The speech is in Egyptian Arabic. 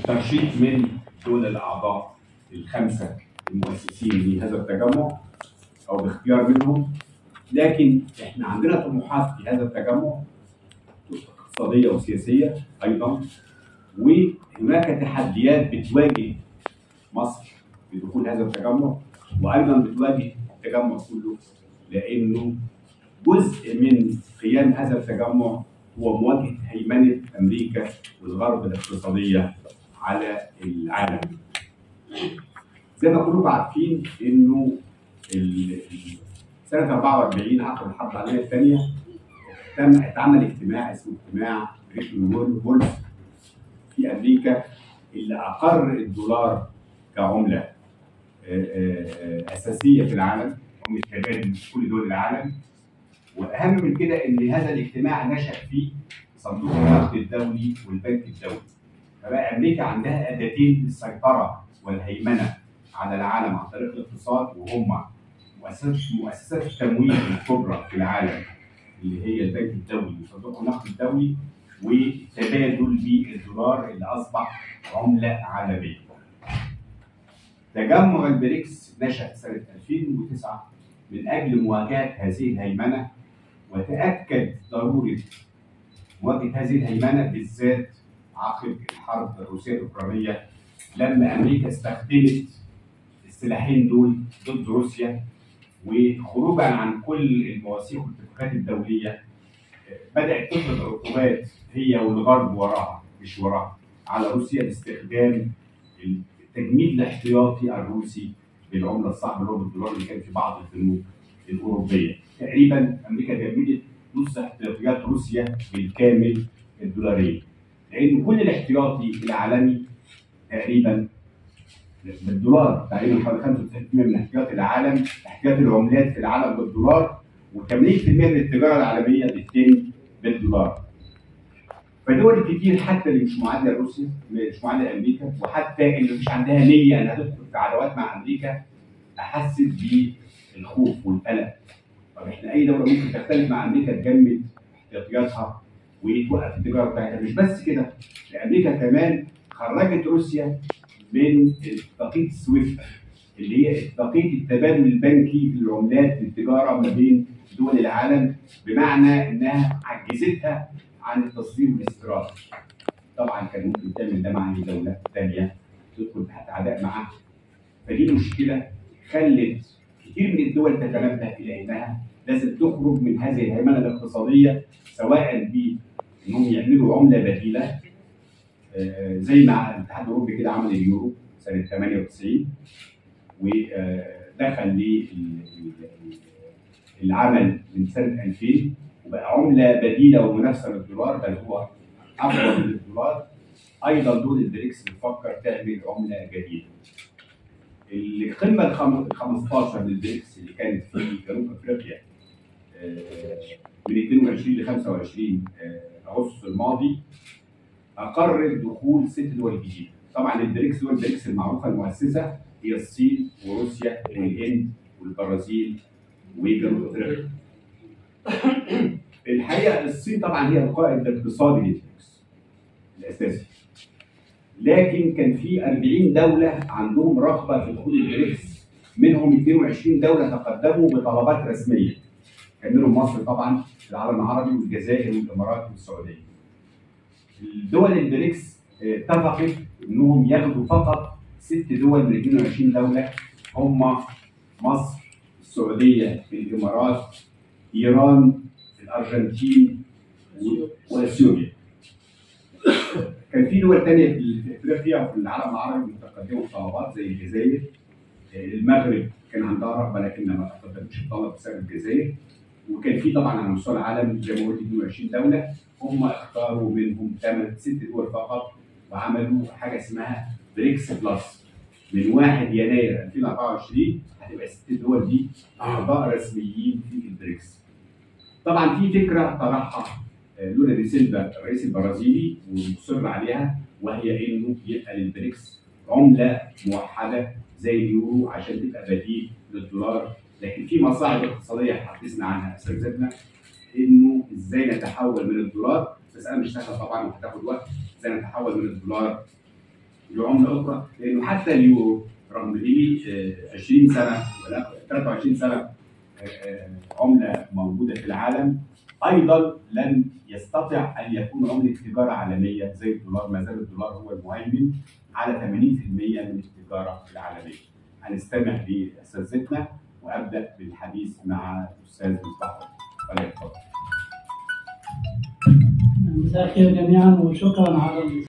ترشيد من دول الاعضاء الخمسه المؤسسين لهذا التجمع او باختيار منهم لكن احنا عندنا طموحات في هذا التجمع اقتصاديه وسياسيه ايضا وهناك تحديات بتواجه مصر في دخول هذا التجمع وايضا بتواجه التجمع كله لانه جزء من قيام هذا التجمع هو مواجهه هيمنه امريكا والغرب الاقتصاديه على العالم. زي ما كلكم عارفين انه ال- ال- سنه 44 عقب الحرب العالميه الثانيه تم اتعمل اجتماع اسمه اجتماع بريتون وولز في امريكا اللي اقر الدولار كعمله آه، آه، آه، اساسيه في العالم عمله تبادل في كل دول العالم واهم من كده ان هذا الاجتماع نشا فيه صندوق النقد الدولي والبنك الدولي فبقى امريكا عندها اداتين للسيطره والهيمنه على العالم عن طريق الاقتصاد وهم مؤسسات مؤسسات التمويل الكبرى في العالم اللي هي البنك الدولي وصندوق النقد الدولي وتبادل بالدولار اللي اصبح عمله عالميه. تجمع البريكس نشأ سنة 2009 من أجل مواجهة هذه الهيمنة وتأكد ضرورة مواجهة هذه الهيمنة بالذات عقب الحرب الروسية الأوكرانية لما أمريكا استخدمت السلاحين دول ضد روسيا وخروجا عن كل المواثيق والاتفاقات الدولية بدأت تفرض عقوبات هي والغرب وراها مش وراها على روسيا باستخدام التجميد الاحتياطي الروسي بالعمله الصعبه اللي هو بالدولار اللي كان في بعض البنوك الاوروبيه. تقريبا امريكا جمدت نص احتياطيات روسيا بالكامل الدولاريه. لان كل الاحتياطي العالمي تقريبا بالدولار تقريبا حوالي 95% من احتياطي العالم احتياطي العملات في العالم بالدولار و80% من التجاره العالميه بتتم بالدولار. فدول كتير حتى اللي مش معادله لروسيا مش معادله لامريكا وحتى اللي مش عندها نيه انها تدخل في عداوات مع امريكا احست بالخوف والقلق. طب احنا اي دوله ممكن تختلف مع امريكا تجمد احتياطياتها وتوقف التجاره بتاعتها مش بس كده ده امريكا كمان خرجت روسيا من اتفاقيه سويفت اللي هي اتفاقيه التبادل البنكي في العملات للتجاره ما بين دول العالم بمعنى انها عجزتها عن التصدير والاستيراد. طبعا كان ممكن تعمل ده مع اي دوله ثانيه تدخل تحت عداء معاها. فدي مشكله خلت كتير من الدول تتنبه الى انها لازم تخرج من هذه الهيمنه الاقتصاديه سواء بانهم يعملوا عمله بديله آه، زي ما الاتحاد الاوروبي كده عمل اليورو سنه 98 ودخل للعمل من سنه 2000 وبقى عمله بديله ومنافسه للدولار بل هو افضل من الدولار ايضا دول البريكس بتفكر تعمل عمله جديده. القمه ال 15 للبريكس اللي كانت في جنوب افريقيا آه، من 22 ل 25 آه، اغسطس الماضي اقرت دخول ست دول جديده. طبعا البريكس دول البريكس المعروفه المؤسسه هي الصين وروسيا والهند والبرازيل وجنوب افريقيا. الحقيقه الصين طبعا هي القائد الاقتصادي للبريكس الاساسي لكن كان في 40 دوله عندهم رغبه في دخول البريكس منهم 22 دوله تقدموا بطلبات رسميه كان منهم مصر طبعا العالم العربي والجزائر والامارات والسعوديه الدول البريكس آه، اتفقت انهم ياخدوا فقط ست دول من 22 دوله هم مصر السعوديه الامارات ايران الارجنتين و- واثيوبيا. كان في دول تانية في في افريقيا وفي العالم العربي متقدمه بطلبات زي الجزائر آه، المغرب كان عندها رغبه لكن ما تقدمتش الطلب بسبب الجزائر وكان في طبعا على مستوى العالم زي ما قلت 22 دوله هم اختاروا منهم ثمان ست دول فقط وعملوا حاجه اسمها بريكس بلس من 1 يناير 2024 هتبقى الست دول دي اعضاء رسميين في البريكس. طبعا في فكره طرحها آه، لولا دي سيلفا الرئيس البرازيلي ومصر عليها وهي انه يبقى للبريكس عمله موحده زي اليورو عشان تبقى بديل للدولار لكن في مصاعب اقتصاديه حدثنا عنها اساتذتنا انه ازاي نتحول من الدولار بس انا مش سهله طبعا وهتاخد وقت ازاي نتحول من الدولار لعمله اخرى لانه حتى اليورو رغم انه آه، 20 سنه ولا 23 سنه آه، آه، عمله موجوده في العالم ايضا لن يستطع ان يكون عمله تجاره عالميه زي الدولار ما زال الدولار هو المهيمن على 80% من التجاره العالميه. هنستمع لاساتذتنا وابدا بالحديث مع الاستاذ مصباح ولا يتفضل. مساء الخير جميعا وشكرا على